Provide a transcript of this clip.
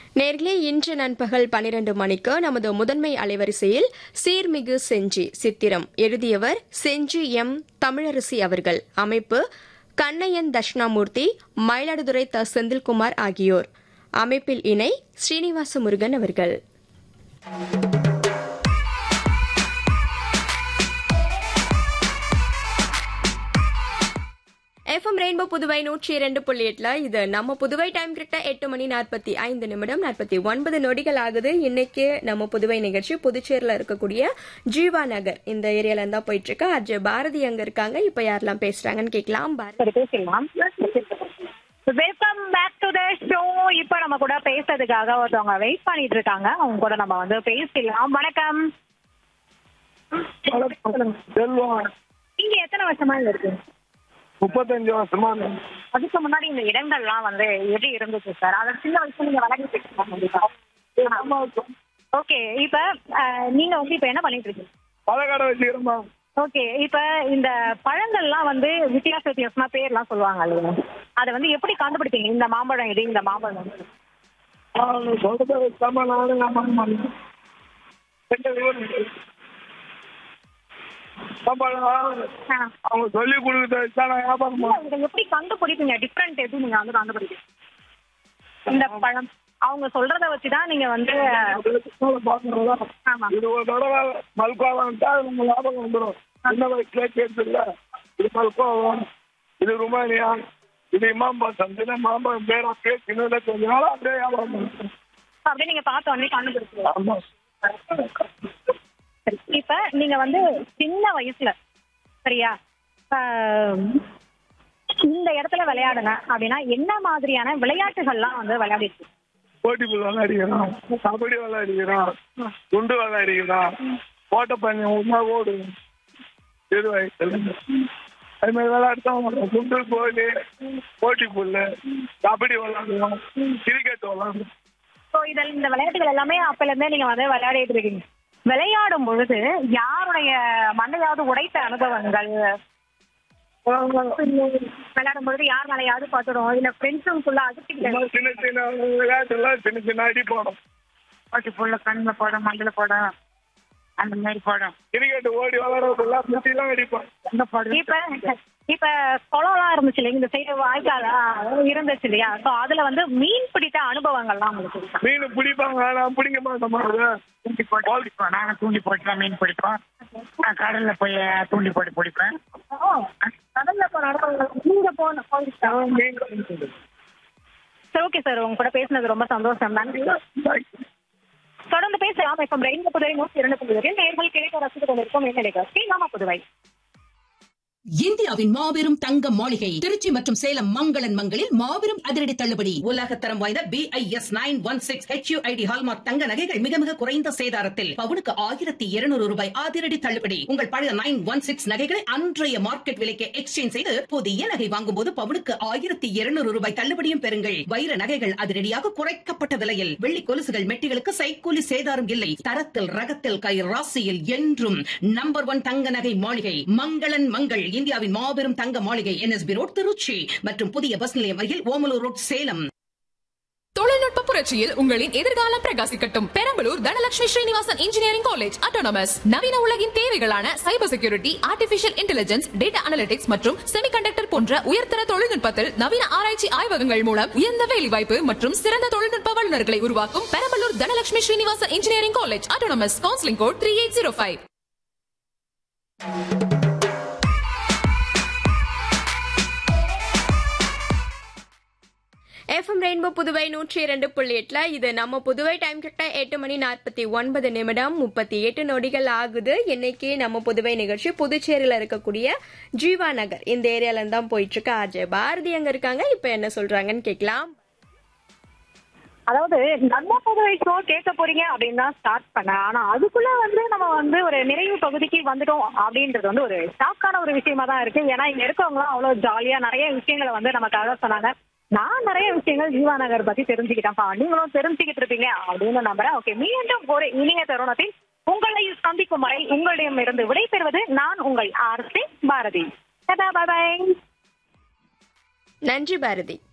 நேர்களே இன்று நண்பகல் பனிரெண்டு மணிக்கு நமது முதன்மை அலைவரிசையில் சீர்மிகு செஞ்சி சித்திரம் எழுதியவர் செஞ்சி எம் தமிழரசி அவர்கள் அமைப்பு கண்ணையன் தட்சிணாமூர்த்தி மயிலாடுதுறை த செந்தில்குமார் ஆகியோர் அமைப்பில் இணை ஸ்ரீனிவாச முருகன் அவர்கள் எஃப்எம் ரெயின்போ புதுவை நூற்றி இரண்டு புள்ளி எட்டுல இது நம்ம புதுவை டைம் கரெக்டா எட்டு மணி நாற்பத்தி ஐந்து நிமிடம் நாற்பத்தி ஒன்பது நொடிகள் ஆகுது இன்னைக்கு நம்ம புதுவை நிகழ்ச்சி புதுச்சேரியில இருக்கக்கூடிய ஜீவா நகர் இந்த ஏரியால இருந்தா போயிட்டு இருக்கு அஜய் பாரதி அங்க இருக்காங்க இப்ப யாரெல்லாம் பேசுறாங்கன்னு கேட்கலாம் பாரதி சரி பேசிடலாம் welcome back to the show இப்போ நம்ம கூட பேசுறதுக்காக ஒருத்தவங்க வெயிட் பண்ணிட்டு இருக்காங்க அவங்க கூட நம்ம வந்து பேசிடலாம் வணக்கம் செல்வம் நீங்க எத்தனை வருஷமா இங்க இருக்கு முப்பத்தஞ்சு வருஷமா அதுக்கு முன்னாடி இந்த இடங்கள்லாம் வந்து எப்படி இருந்துச்சு சார் அதை சின்ன வயசுல நீங்க வளர்ந்து ஓகே இப்ப அஹ், நீங்க வந்து இப்ப என்ன பண்ணிட்டு இருக்கீங்க பழக்கடை வச்சுக்கிறோமா ஓகே இப்ப இந்த பழங்கள்லாம் வந்து வித்தியாச வித்தியாசமா பேர்லாம் சொல்லுவாங்க இல்லையா அதை வந்து எப்படி கண்டுபிடிப்பீங்க இந்த மாம்பழம் இது இந்த மாம்பழம் இது? சொல்றத வச்சாம நானும் ஆமாம் ஆ. அவங்க சொல்லி கொடுக்குறத வச்சா நான் வியாபாரம் இல்ல, இதை எப்படி கண்டுபிடிப்பீங்க டிஃப்ரெண்ட் எப்படி நீங்க வந்து கண்டுபிடிப்பீங்க இந்த பழம் அவங்க சொல்றத வச்சுதான் நீங்க வந்து பாக்குறதா ஆமா இது ஒரு தடவை மல்கோவான்ட்டா நம்ம லாபம் வந்துடும் சின்ன வயசுல கேட்டு இல்ல இது மல்கோவா இது ருமானியா இது இமாம் பாசம் இது மாம்பழம் பேரா பேச்சு கொஞ்ச நாளா அப்படியே வியாபாரம் பண்ணுறேன் அப்படியே நீங்க பார்த்த உடனே கண்டுபிடிச்சீங்க ஆமா சரி. இப்ப நீங்க வந்து சின்ன வயசுல சரியா ஆஹ், இந்த இடத்துல விளையாடுங்க அப்படின்னா என்ன மாதிரியான விளையாட்டுகள்லாம் வந்து விளையாடிட்டு போட்டி புல் விளையாடிக்கிறோம் கபடி விளையாடிக்கிறோம் குண்டு விளையாடிக்கிறோம் ஓட்டப்பந்தயம் உமா ஓடு சிறு வயசுல அது மாதிரி விளையாடுறோம் குண்டு கோலி போட்டி புல்லு கபடி விளையாடுவோம் கிரிக்கெட் விளையாடுவோம் ஸோ இதில் இந்த விளையாட்டுகள் எல்லாமே அப்பல இருந்தே நீங்க வந்து விளையாடிட்டு இருக்கீங்க விளையாடும் பொழுது யாருடைய மண்டையாவது உடைத்த அனுபவங்கள் விளையாடும் பொழுது யார் மேலையாவது பட்டுடும் இல்ல ஃப்ரெண்ட்ஸுக்குள்ள சும்மா அதுக்கு சின்ன சின்ன விளையாட்டுல சின்ன சின்ன அடி போடும் பாட்டி புள்ள கண்ணில் போடும் மண்டல போடும் அந்த மாதிரி போடும் கிரிக்கெட் ஓடி விளையாடுறதுலாம் முட்டிலாம் அடிப்போம் எங்க போடும் இப்ப இப்ப குளம்லாம் இருந்துச்சு இல்லையா இந்த சைடு வாய்க்கால் இருந்துச்சு இல்லையா சோ அதுல வந்து மீன் பிடித்த அனுபவங்கள்லாம் உங்களுக்கு இருக்கா? மீன் பிடிப்பாங்க நான் பிடிக்க மாட்டோமா அதை தூண்டி போட்டு பிடிப்போம் நாங்க தூண்டி போட்டு தான் மீன் பிடிப்போம் நான் கடல்ல போய் தூண்டி போட்டு பிடிப்பேன் கடல்ல போன அனுபவங்கள் நீங்க போன மீன் சரி ஓகே சார் உங்க கூட பேசினது ரொம்ப சந்தோஷம் நன்றி தொடர்ந்து பேசலாம் இப்ப ரெயின்போ புதுவை நூற்றி இரண்டு புதுவை நேர்கள் கேட்க ரசித்து கொண்டிருக்கோம் என்ன நிகழ்ச்சி நாம புதுவை இந்தியாவின் மாபெரும் தங்க மாளிகை திருச்சி மற்றும் சேலம் மங்களன் மங்களில் மாபெரும் அதிரடி தள்ளுபடி உலகத்தரம் வாய்ந்த B I S nine one six HUID hallmark தங்க நகைகள் மிக மிக குறைந்த சேதாரத்தில் பவுனுக்கு ஆயிரத்தி இருநூறு ரூபாய் அதிரடி தள்ளுபடி உங்கள் பழைய நைன் ஒன் சிக்ஸ் நகைகளை அன்றைய மார்க்கெட் விலைக்கு எக்ஸ்சேஞ்ச் செய்து புதிய நகை வாங்கும் போது பவுனுக்கு ஆயிரத்தி இருநூறு ரூபாய் தள்ளுபடியும் பெறுங்கள் வைர நகைகள் அதிரடியாக குறைக்கப்பட்ட விலையில் வெள்ளி கொலுசுகள் மெட்டிகளுக்கு சைக்கூலி சேதாரம் இல்லை தரத்தில் ரகத்தில் கை ராசியில் என்றும் நம்பர் ஒன் தங்க நகை மாளிகை மங்களன் மங்கள் இந்தியாவின் மாபெரும் தங்க மாளிகை என்எஸ்பி ரோட் திருச்சி மற்றும் புதிய பஸ் நிலையம் அருகில் ஓமலூர் ரோட் சேலம் தொழில்நுட்ப புரட்சியில் உங்களின் எதிர்காலம் பிரகாசிக்கட்டும் Perambalur Dhanalakshmi Srinivasan engineering college autonomous நவீன உலகின் தேவைகளான cyber security artificial intelligence data analytics மற்றும் செமிகண்டக்டர் போன்ற உயர்தர தொழில்நுட்பத்தில் நவீன ஆராய்ச்சி ஆய்வகங்கள் மூலம் உயர்ந்த வேலைவாய்ப்பு மற்றும் சிறந்த தொழில்நுட்ப வல்லுநர்களை உருவாக்கும் Perambalur Dhanalakshmi Srinivasan engineering college autonomous counselling code three eight zero five FM rainbow Puduvai நூற்றி இரண்டு புள்ளி எட்டுல இது நம்ம புதுவை டைம் கரெக்டா எட்டு மணி நாற்பத்தி ஒன்பது நிமிடம் முப்பத்தி எட்டு நொடிகள் ஆகுது இன்னைக்கு நம்ம புதுவை நிகழ்ச்சி புதுச்சேரியில இருக்கக்கூடிய ஜீவா நகர் இந்த ஏரியால இருந்து தான் போயிட்டு இருக்கு அஜய் பாரதி அங்க இருக்காங்க இப்ப என்ன சொல்றாங்கன்னு கேட்கலாம் அதாவது நம்ம புதுவை ஷோ கேட்க போறீங்க அப்படின்னு தான் ஸ்டார்ட் பண்ணேன் ஆனா அதுக்குள்ள வந்து நம்ம வந்து ஒரு நிறைவு பகுதிக்கு வந்துட்டோம் அப்படின்றது வந்து ஒரு ஷாக்கான ஒரு விஷயமா தான் இருக்கு ஏன்னா இங்க இருக்கவங்களாம் அவ்வளவு ஜாலியா நிறைய விஷயங்களை வந்து நமக்காக சொன்னாங்க நான் நிறைய விஷயங்கள் ஜீவா நகர் பத்தி தெரிஞ்சுக்கிட்டேன்ப்பா நீங்களும் தெரிஞ்சுக்கிட்டு இருப்பீங்க அப்படின்னு நம்புறேன் ஓகே மீண்டும் ஒரு இனிய தருணத்தில் உங்களை சந்திக்கும் வரை உங்களிடம் இருந்து விடைபெறுவது நான் உங்கள் ஆர்சி பாரதி பாய் நன்றி பாரதி